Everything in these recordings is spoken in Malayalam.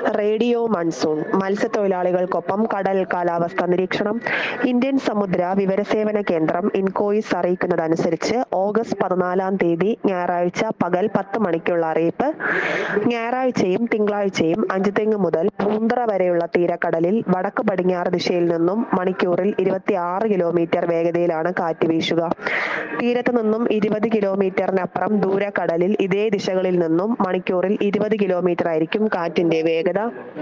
റേഡിയോ മൺസൂൺ മത്സ്യത്തൊഴിലാളികൾക്കൊപ്പം കടൽ കാലാവസ്ഥ നിരീക്ഷണം ഇന്ത്യൻ സമുദ്ര വിവരസേവന കേന്ദ്രം ഇൻകോയിസ് അറിയിക്കുന്നതനുസരിച്ച് ഓഗസ്റ്റ് പതിനാലാം തീയതി ഞായറാഴ്ച പകൽ പത്ത് മണിക്കുള്ള അറിയിപ്പ് ഞായറാഴ്ചയും തിങ്കളാഴ്ചയും അഞ്ചുതെങ്ങ് മുതൽ പൂന്തറ വരെയുള്ള തീരക്കടലിൽ വടക്ക് പടിഞ്ഞാറ് ദിശയിൽ നിന്നും മണിക്കൂറിൽ ഇരുപത്തിയാറ് കിലോമീറ്റർ വേഗതയിലാണ് കാറ്റ് വീശുക തീരത്ത് നിന്നും ഇരുപത് കിലോമീറ്ററിനപ്പുറം ദൂരക്കടലിൽ ഇതേ ദിശകളിൽ നിന്നും മണിക്കൂറിൽ ഇരുപത് കിലോമീറ്റർ ആയിരിക്കും കാറ്റിന്റെ വേഗത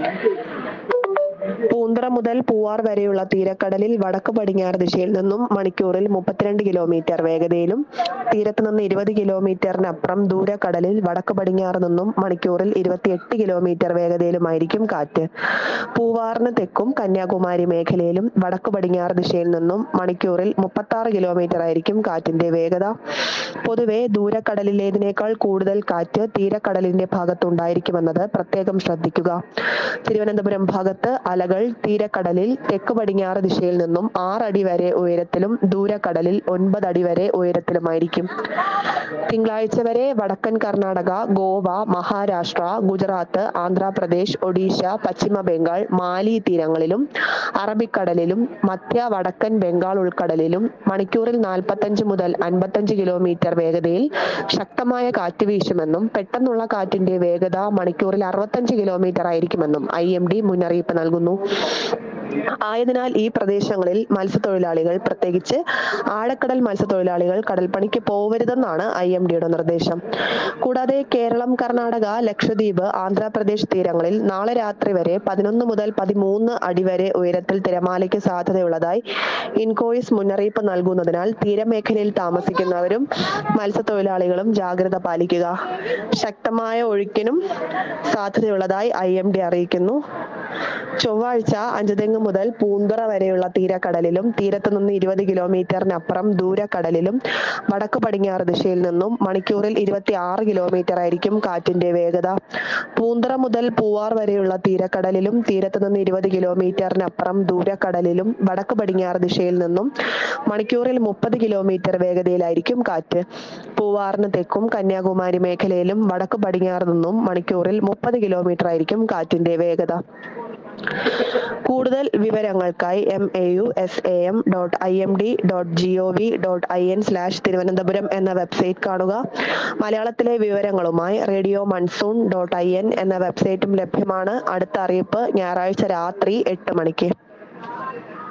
പൂന്തറ മുതൽ പൂവാർ വരെയുള്ള തീരക്കടലിൽ വടക്ക് പടിഞ്ഞാറ് ദിശയിൽ നിന്നും മണിക്കൂറിൽ മുപ്പത്തിരണ്ട് കിലോമീറ്റർ വേഗതയിലും തീരത്ത് നിന്ന് ഇരുപത് കിലോമീറ്ററിനപ്പുറം ദൂരക്കടലിൽ വടക്ക് പടിഞ്ഞാറ് നിന്നും മണിക്കൂറിൽ ഇരുപത്തിയെട്ട് കിലോമീറ്റർ വേഗതയിലുമായിരിക്കും കാറ്റ് പൂവാറിന് തെക്കും കന്യാകുമാരി മേഖലയിലും വടക്ക് പടിഞ്ഞാറ് ദിശയിൽ നിന്നും മണിക്കൂറിൽ മുപ്പത്തി ആറ് കിലോമീറ്റർ ആയിരിക്കും കാറ്റിന്റെ വേഗത പൊതുവെ ദൂരക്കടലിലേതിനേക്കാൾ കൂടുതൽ കാറ്റ് തീരക്കടലിന്റെ ഭാഗത്തുണ്ടായിരിക്കുമെന്നത് പ്രത്യേകം ശ്രദ്ധിക്കുക തിരുവനന്തപുരം ഭാഗത്ത് അലകൾ തീരക്കടലിൽ തെക്ക് പടിഞ്ഞാറ് ദിശയിൽ നിന്നും ആറടി വരെ ഉയരത്തിലും ദൂരക്കടലിൽ ഒൻപത് അടി വരെ ഉയരത്തിലുമായിരിക്കും തിങ്കളാഴ്ച വരെ വടക്കൻ കർണാടക ഗോവ മഹാരാഷ്ട്ര ഗുജറാത്ത് ആന്ധ്രാപ്രദേശ് ഒഡീഷ പശ്ചിമ ബംഗാൾ മാലി തീരങ്ങളിലും അറബിക്കടലിലും മധ്യ വടക്കൻ ബംഗാൾ ഉൾക്കടലിലും മണിക്കൂറിൽ നാൽപ്പത്തഞ്ച് മുതൽ അൻപത്തഞ്ച് കിലോമീറ്റർ വേഗതയിൽ ശക്തമായ കാറ്റ് വീശുമെന്നും പെട്ടെന്നുള്ള കാറ്റിന്റെ വേഗത മണിക്കൂറിൽ അറുപത്തഞ്ച് കിലോമീറ്റർ ആയിരിക്കുമെന്നും ഐ എം ഡി മുന്നറിയിപ്പ് നൽകുന്നു ആയതിനാൽ ഈ പ്രദേശങ്ങളിൽ മത്സ്യത്തൊഴിലാളികൾ പ്രത്യേകിച്ച് ആഴക്കടൽ മത്സ്യത്തൊഴിലാളികൾ കടൽപ്പണിക്ക് പോവരുതെന്നാണ് ഐ എം ഡിയുടെ നിർദ്ദേശം കൂടാതെ കേരളം കർണാടക ലക്ഷദ്വീപ് ആന്ധ്രാപ്രദേശ് തീരങ്ങളിൽ നാളെ രാത്രി വരെ പതിനൊന്ന് മുതൽ പതിമൂന്ന് അടി വരെ ഉയരത്തിൽ തിരമാലയ്ക്ക് സാധ്യതയുള്ളതായി ഇൻകോയിസ് മുന്നറിയിപ്പ് നൽകുന്നതിനാൽ തീരമേഖലയിൽ താമസിക്കുന്നവരും മത്സ്യത്തൊഴിലാളികളും ജാഗ്രത പാലിക്കുക ശക്തമായ ഒഴുക്കിനും സാധ്യതയുള്ളതായി ഐ എം ഡി അറിയിക്കുന്നു ചൊവ്വാഴ്ച അഞ്ചുതെങ്ങ് മുതൽ പൂന്തറ വരെയുള്ള തീരക്കടലിലും തീരത്ത് നിന്ന് ഇരുപത് കിലോമീറ്ററിനപ്പുറം ദൂരക്കടലിലും വടക്ക് പടിഞ്ഞാറ് ദിശയിൽ നിന്നും മണിക്കൂറിൽ ഇരുപത്തി ആറ് കിലോമീറ്റർ ആയിരിക്കും കാറ്റിന്റെ വേഗത പൂന്തറ മുതൽ പൂവാർ വരെയുള്ള തീരക്കടലിലും തീരത്ത് നിന്ന് ഇരുപത് കിലോമീറ്ററിനപ്പുറം ദൂരക്കടലിലും വടക്ക് പടിഞ്ഞാറ് ദിശയിൽ നിന്നും മണിക്കൂറിൽ മുപ്പത് കിലോമീറ്റർ വേഗതയിലായിരിക്കും കാറ്റ് പൂവാറിന് തെക്കും കന്യാകുമാരി മേഖലയിലും വടക്ക് പടിഞ്ഞാറ് നിന്നും മണിക്കൂറിൽ മുപ്പത് കിലോമീറ്റർ ആയിരിക്കും കാറ്റിന്റെ വേഗത കൂടുതൽ വിവരങ്ങൾക്കായി M A U S A M dot I M D dot G O V dot I N slash Thiruvananthapuram എന്ന വെബ്സൈറ്റ് കാണുക മലയാളത്തിലെ വിവരങ്ങളുമായി radio monsoon dot I N എന്ന വെബ്സൈറ്റും ലഭ്യമാണ് അടുത്ത അറിയിപ്പ് ഞായറാഴ്ച രാത്രി എട്ട് മണിക്ക്